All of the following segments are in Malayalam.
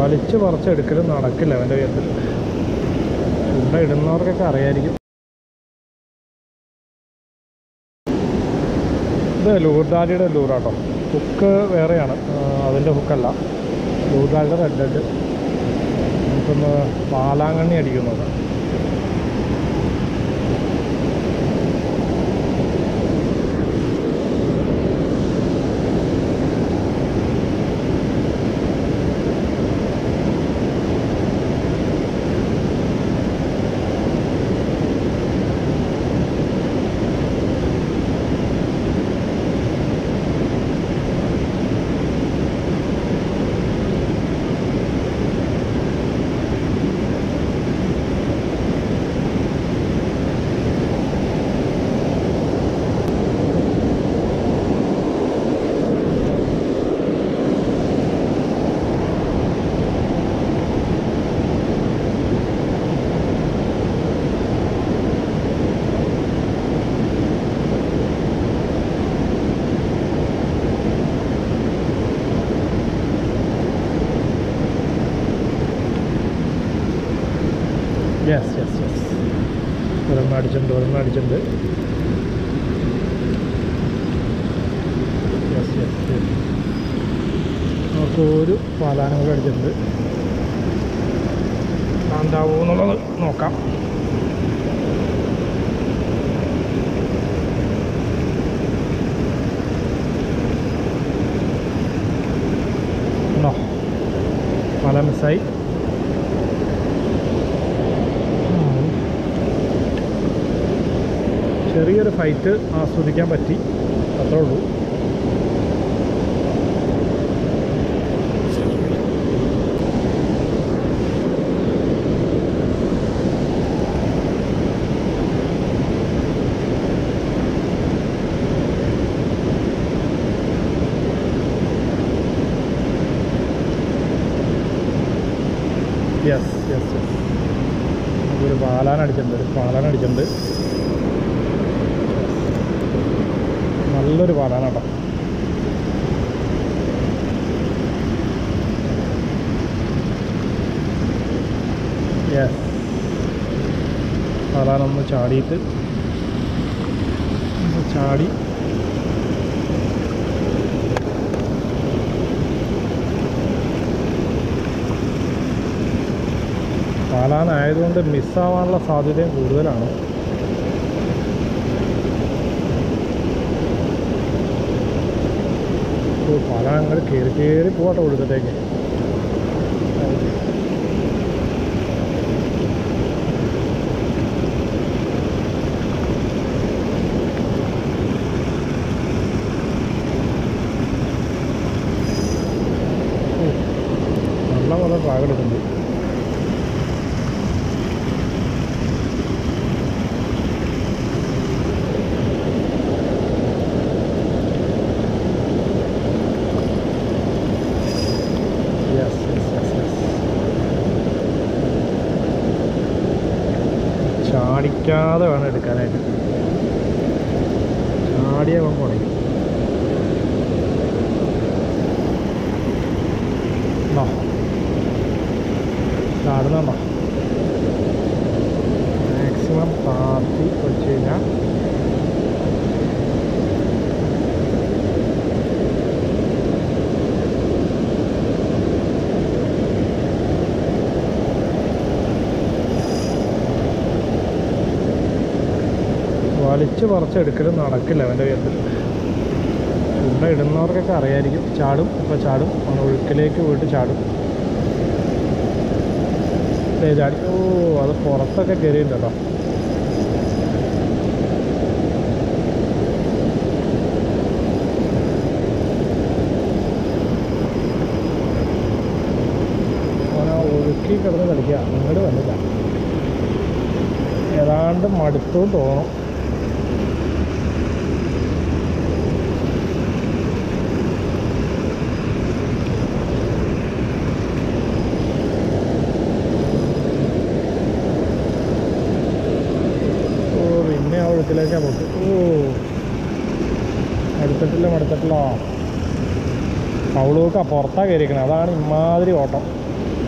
വലിച്ച് പറിച്ചെടുക്കലും നടക്കില്ല അവൻ്റെ വീട്ടിൽ ചുണ്ട ഇടുന്നവർക്കൊക്കെ അറിയായിരിക്കും ഇത് ലൂർദാലിയുടെ ലൂറാട്ടോ ഹുക്ക് വേറെയാണ് ആ, അതിൻ്റെ ഹുക്കല്ല ലൂർദാലിയുടെ റെഡ് റെഡ് നമുക്കൊന്ന് പാലാങ്കണ്ണി അടിക്കുന്നത് യെസ് യെസ് യെസ് ഒരെണ്ണം അടിച്ചിട്ടുണ്ട് ഒരെണ്ണം അടിച്ചിട്ടുണ്ട് യെസ് യെസ് യെസ് നമുക്ക് ഒരു പാലാനം കൂടെ അടിച്ചിട്ടുണ്ട് എന്താവൂ എന്നുള്ളത് നോക്കാം ഉണ്ടോ പല മിസ്സായി ഉം. ചെറിയൊരു ഫൈറ്റ് ആസ്വദിക്കാൻ പറ്റി അത്രേ ഉള്ളൂ യെസ് യെസ് യെസ് ഒരു പാലാൻ അടിച്ചിട്ടുണ്ട് ഒരു പാലാൻ അടിച്ചിട്ടുണ്ട് നല്ലൊരു പാലാനാട്ടോ യെസ് പാലാനൊന്ന് ചാടിയിട്ട് ഒന്ന് ചാടി പാലാനായതുകൊണ്ട് മിസ്സാവാനുള്ള സാധ്യതയും കൂടുതലാണ് ഓ പാലാൻ അങ്ങോട്ട് കയറി കയറി പോകട്ടെ ഒഴുക്കത്തേക്ക് ഓ, നല്ല പോലെ ട്രാഗെടുക്കുന്നുണ്ട് യെസ് യെസ് യെസ് യെസ് ചാടിക്കാതെ വേണം എടുക്കാനായിട്ട് ചാടിയ അവൻ കുണയും ഉണ്ടോ ചാടുന്നുണ്ടോ മാക്സിമം താത്തി വെച്ച് കഴിഞ്ഞാൽ വലിച്ച് പറിച്ചെടുക്കലും നടക്കില്ല അവൻ്റെ വീട്ടിൽ ചുണ്ട ഇടുന്നവർക്കൊക്കെ അറിയായിരിക്കും ചാടും ഇപ്പോൾ ചാടും അവൻ ഒഴുക്കിലേക്ക് പോയിട്ട് ചാടും ദേ ചാടി ഓ അത് പുറത്തൊക്കെ കയറിയിട്ടുണ്ട് കേട്ടോ അവൻ ആ ഒഴുക്കി കിടന്ന് കളിക്കുക അങ്ങോട്ട് വന്നില്ല ഏതാണ്ട് മടുത്തു തോന്നും ഓ പിന്നെ ആ ഒഴുക്കിലേക്കാ പോക്ക് ഓ മടുത്തിട്ടില്ല മടുത്തിട്ടില്ല പൗളൂക്ക പുറത്താ കയറിയിരിക്കണത് അതാണ് ഇമാതിരി ഓട്ടം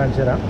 കാണിച്ചു തരാം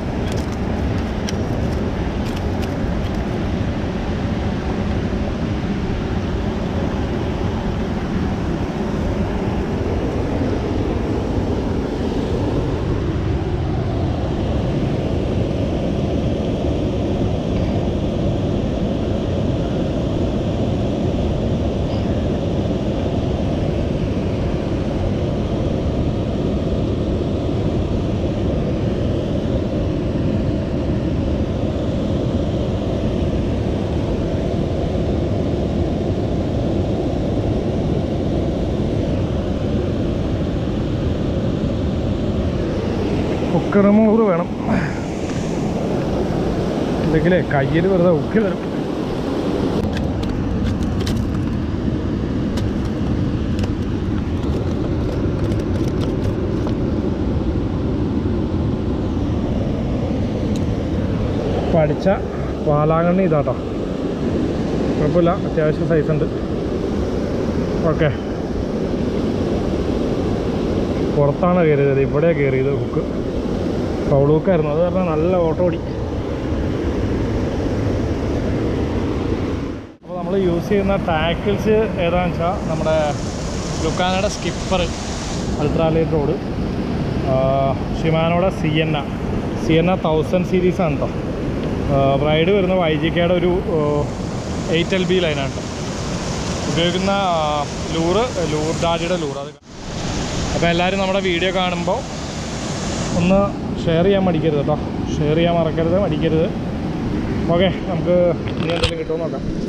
ഹുക്ക് റിമൂവർ വേണം എന്തെങ്കിലേ കയ്യിൽ വെറുതെ ഉക്കി തരും പഠിച്ച വാലാങ്കണ്ണി ഇതാട്ടോ കുഴപ്പമില്ല അത്യാവശ്യം സൈസ് ഉണ്ട് ഓക്കെ പുറത്താണ് കയറിയത് ഇവിടെ കയറിയത് ഹുക്ക് ഫൗൾ ഹുക്കായിരുന്നു അത് കാരണം നല്ല ഓട്ടോ ഓടി അപ്പോൾ നമ്മൾ യൂസ് ചെയ്യുന്ന ടാക്കിൾസ് ഏതാണെന്ന് വെച്ചാൽ നമ്മുടെ ലുക്കാനയുടെ സ്കിപ്പർ അൾട്രാലൈറ്റ് റോഡ് ഷിമാനോടെ C N A C N A thousand സീരീസാണ് കേട്ടോ ബ്രൈഡ് വരുന്ന വൈ ജി കെയുടെ ഒരു എയ്റ്റ് എൽ ബി ലൈനാണ് കേട്ടോ ഉപയോഗിക്കുന്ന ആ, ലൂറ് ലൂർ ഡാഡിയുടെ ലൂർ അത് അപ്പോൾ എല്ലാവരും നമ്മുടെ വീഡിയോ കാണുമ്പോൾ ഒന്ന് ഷെയർ ചെയ്യാൻ മടിക്കരുത് കേട്ടോ ഷെയർ ചെയ്യാൻ മറക്കരുത് മടിക്കരുത് ഓക്കെ നമുക്ക് ഇനി എന്തെങ്കിലും കിട്ടുമോ നോക്കാം